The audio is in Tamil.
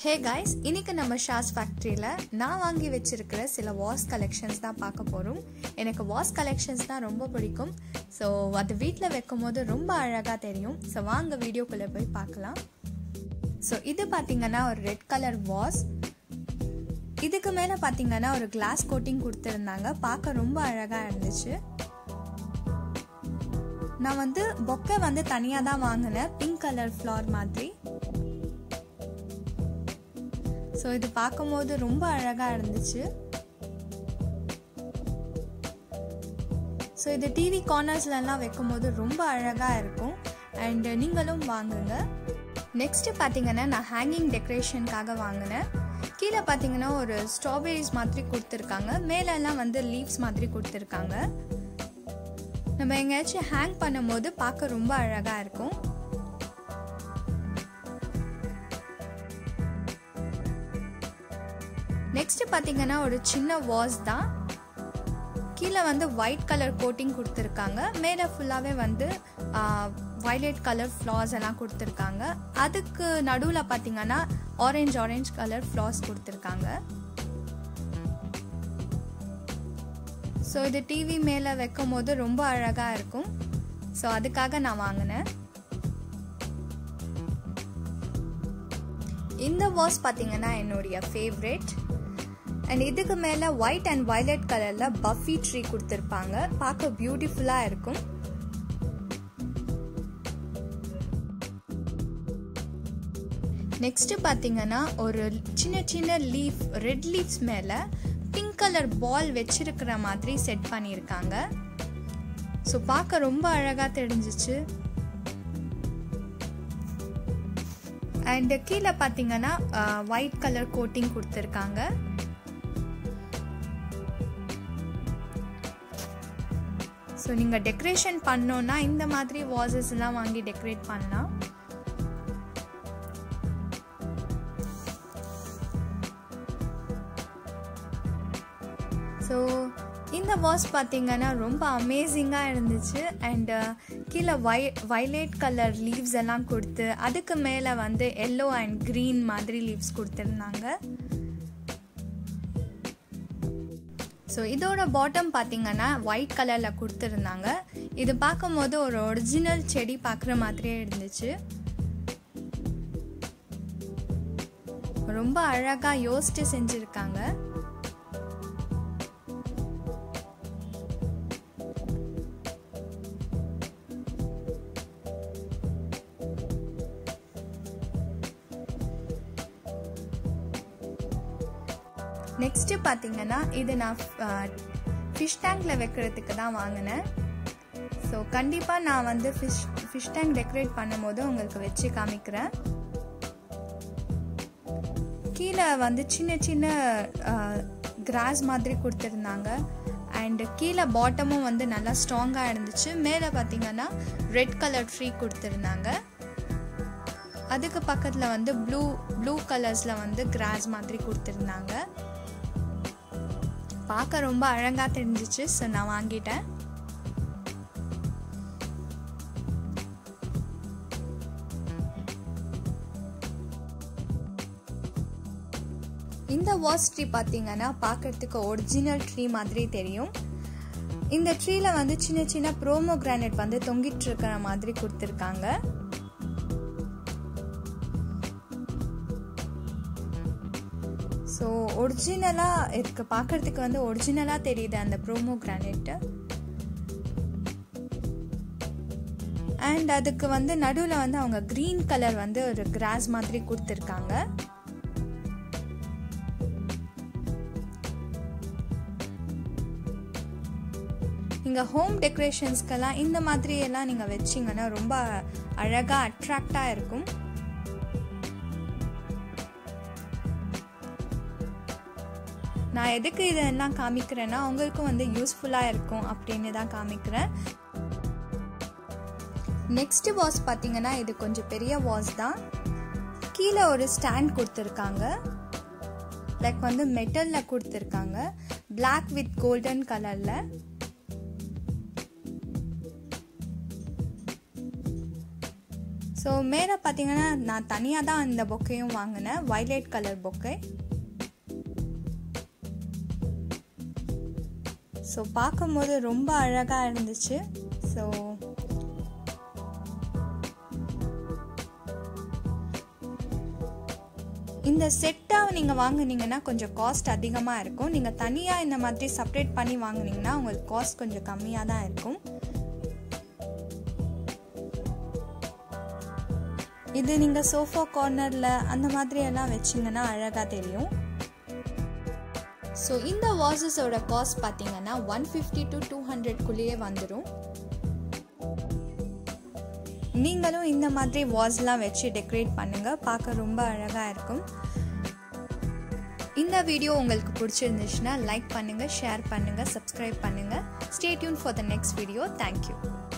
ஹே கைஸ் இன்னைக்கு நம்ம ஷாஸ் ஃபேக்ட்ரியில் நான் வாங்கி வச்சிருக்கிற சில வாஸ் கலெக்ஷன்ஸ் தான் பார்க்க போகிறோம் எனக்கு வாஸ் கலெக்ஷன்ஸ் தான் ரொம்ப பிடிக்கும் ஸோ அது வீட்டில் வைக்கும் போது ரொம்ப அழகாக தெரியும் ஸோ வாங்க வீடியோக்குள்ளே போய் பார்க்கலாம் ஸோ இது பார்த்தீங்கன்னா ஒரு ரெட் கலர் வாஸ் இதுக்கு மேலே பார்த்தீங்கன்னா ஒரு கிளாஸ் கோட்டிங் கொடுத்துருந்தாங்க பார்க்க ரொம்ப அழகாக இருந்துச்சு நான் வந்து பொக்கை வந்து தனியாக தான் வாங்கினேன் பிங்க் கலர் ஃப்ளார் மாதிரி ஸோ இது பார்க்கும்போது ரொம்ப அழகாக இருந்துச்சு ஸோ இது டிவி கார்னர்ஸ்லலாம் வைக்கும்போது ரொம்ப அழகாக இருக்கும் அண்ட் நீங்களும் வாங்குங்க நெக்ஸ்ட் பார்த்தீங்கன்னா நான் ஹேங்கிங் டெக்கரேஷனுக்காக வாங்கினேன் கீழே பார்த்தீங்கன்னா ஒரு ஸ்ட்ராபெரிஸ் மாதிரி கொடுத்துருக்காங்க மேலெல்லாம் வந்து லீவ்ஸ் மாதிரி கொடுத்துருக்காங்க நம்ம எங்கேயாச்சும் ஹேங் பண்ணும்போது பார்க்க ரொம்ப அழகாக இருக்கும் நெக்ஸ்ட் பார்த்தீங்கன்னா ஒரு சின்ன வாஸ் தான் கீழே வந்து ஒயிட் கலர் கோட்டிங் கொடுத்துருக்காங்க மேலே ஃபுல்லாகவே வந்து வயலட் கலர் ஃப்ளாஸ் எல்லாம் கொடுத்துருக்காங்க அதுக்கு நடுவில் பார்த்தீங்கன்னா ஆரஞ்ச் ஆரஞ்ச் கலர் ஃப்ளாஸ் கொடுத்துருக்காங்க ஸோ இது டிவி மேலே வைக்கும் போது ரொம்ப அழகாக இருக்கும் ஸோ அதுக்காக நான் வாங்கினேன் இந்த வாஸ் பார்த்தீங்கன்னா என்னுடைய ஃபேவரேட் அண்ட் இதுக்கு மேலே ஒயிட் அண்ட் வயலட் கலரில் பஃபி ட்ரீ கொடுத்துருப்பாங்க பார்க்க பியூட்டிஃபுல்லாக இருக்கும் நெக்ஸ்ட் பார்த்தீங்கன்னா ஒரு சின்ன சின்ன லீஃப் ரெட் லீஃப்ஸ் மேலே பிங்க் கலர் பால் வச்சிருக்கிற மாதிரி செட் பண்ணியிருக்காங்க ஸோ பார்க்க ரொம்ப அழகாக தெரிஞ்சிச்சு அண்ட் கீழே பார்த்தீங்கன்னா ஒயிட் கலர் கோட்டிங் கொடுத்துருக்காங்க ஸோ நீங்கள் டெக்கரேஷன் பண்ணோன்னா இந்த மாதிரி வாசஸ் எல்லாம் வாங்கி டெக்கரேட் பண்ணலாம் ஸோ இந்த வாஸ் பார்த்தீங்கன்னா ரொம்ப அமேசிங்காக இருந்துச்சு அண்ட் கீழே வை வைலேட் கலர் லீவ்ஸ் எல்லாம் கொடுத்து அதுக்கு மேலே வந்து எல்லோ அண்ட் க்ரீன் மாதிரி லீவ்ஸ் கொடுத்துருந்தாங்க ஸோ இதோட பாட்டம் பார்த்தீங்கன்னா ஒயிட் கலரில் கொடுத்துருந்தாங்க இது பார்க்கும்போது ஒரு ஒரிஜினல் செடி பார்க்குற மாதிரியே இருந்துச்சு ரொம்ப அழகாக யோசிச்சு செஞ்சுருக்காங்க நெக்ஸ்ட்டு பார்த்தீங்கன்னா இது நான் ஃபிஷ் டேங்கில் வைக்கிறதுக்கு தான் வாங்கினேன் ஸோ கண்டிப்பாக நான் வந்து ஃபிஷ் ஃபிஷ் டேங்க் டெக்கரேட் பண்ணும்போது உங்களுக்கு வச்சு காமிக்கிறேன் கீழே வந்து சின்ன சின்ன கிராஸ் மாதிரி கொடுத்துருந்தாங்க அண்ட் கீழே பாட்டமும் வந்து நல்லா ஸ்ட்ராங்காக இருந்துச்சு மேலே பார்த்தீங்கன்னா ரெட் கலர் ட்ரீ கொடுத்துருந்தாங்க அதுக்கு பக்கத்தில் வந்து ப்ளூ ப்ளூ கலர்ஸில் வந்து கிராஸ் மாதிரி கொடுத்துருந்தாங்க பார்க்க ரொம்ப அழகாக தெரிஞ்சிச்சு ஸோ நான் வாங்கிட்டேன் இந்த வாஸ் ட்ரீ பார்த்தீங்கன்னா பார்க்கறதுக்கு ஒரிஜினல் ட்ரீ மாதிரி தெரியும் இந்த ட்ரீல வந்து சின்ன சின்ன ப்ரோமோ கிரானைட் வந்து தொங்கிட்டு இருக்கிற மாதிரி கொடுத்துருக்காங்க ஸோ ஒரிஜினலாக இருக்கு பார்க்கறதுக்கு வந்து ஒரிஜினலாக தெரியுது அந்த ப்ரோமோ கிரானைட்டு அண்ட் அதுக்கு வந்து நடுவில் வந்து அவங்க க்ரீன் கலர் வந்து ஒரு கிராஸ் மாதிரி கொடுத்துருக்காங்க நீங்கள் ஹோம் டெக்கரேஷன்ஸ்க்கெல்லாம் இந்த மாதிரி எல்லாம் நீங்கள் வச்சிங்கன்னா ரொம்ப அழகாக அட்ராக்டாக இருக்கும் நான் எதுக்கு இதெல்லாம் காமிக்கிறேன்னா உங்களுக்கும் வந்து யூஸ்ஃபுல்லாக இருக்கும் அப்படின்னு தான் காமிக்கிறேன் நெக்ஸ்ட் வாஸ் பார்த்தீங்கன்னா இது கொஞ்சம் பெரிய வாஸ் தான் கீழே ஒரு ஸ்டாண்ட் கொடுத்துருக்காங்க லைக் வந்து மெட்டலில் கொடுத்துருக்காங்க பிளாக் வித் கோல்டன் கலரில் ஸோ ஸோ மேலே பார்த்தீங்கன்னா நான் தனியாக தான் இந்த பொக்கையும் வாங்கினேன் வைலட் கலர் பொக்கை ஸோ பார்க்கும்போது ரொம்ப அழகாக இருந்துச்சு ஸோ இந்த செட்டாக நீங்கள் வாங்குனீங்கன்னா கொஞ்சம் காஸ்ட் அதிகமாக இருக்கும் நீங்கள் தனியாக இந்த மாதிரி செப்பரேட் பண்ணி வாங்குனீங்கன்னா உங்களுக்கு காஸ்ட் கொஞ்சம் கம்மியாக தான் இருக்கும் இது நீங்கள் சோஃபா கார்னரில் அந்த மாதிரி எல்லாம் வச்சிங்கன்னா அழகாக தெரியும் ஸோ இந்த வாசஸோட காஸ்ட் பார்த்தீங்கன்னா ஒன் ஃபிஃப்டி டு டூ ஹண்ட்ரட்குள்ளேயே வந்துடும் நீங்களும் இந்த மாதிரி வாஸ்லாம் வச்சு டெக்கரேட் பண்ணுங்கள் பார்க்க ரொம்ப அழகாக இருக்கும் இந்த வீடியோ உங்களுக்கு பிடிச்சிருந்துச்சுன்னா லைக் பண்ணுங்கள் ஷேர் பண்ணுங்கள் சப்ஸ்கிரைப் பண்ணுங்கள் stay tuned for the next video thank you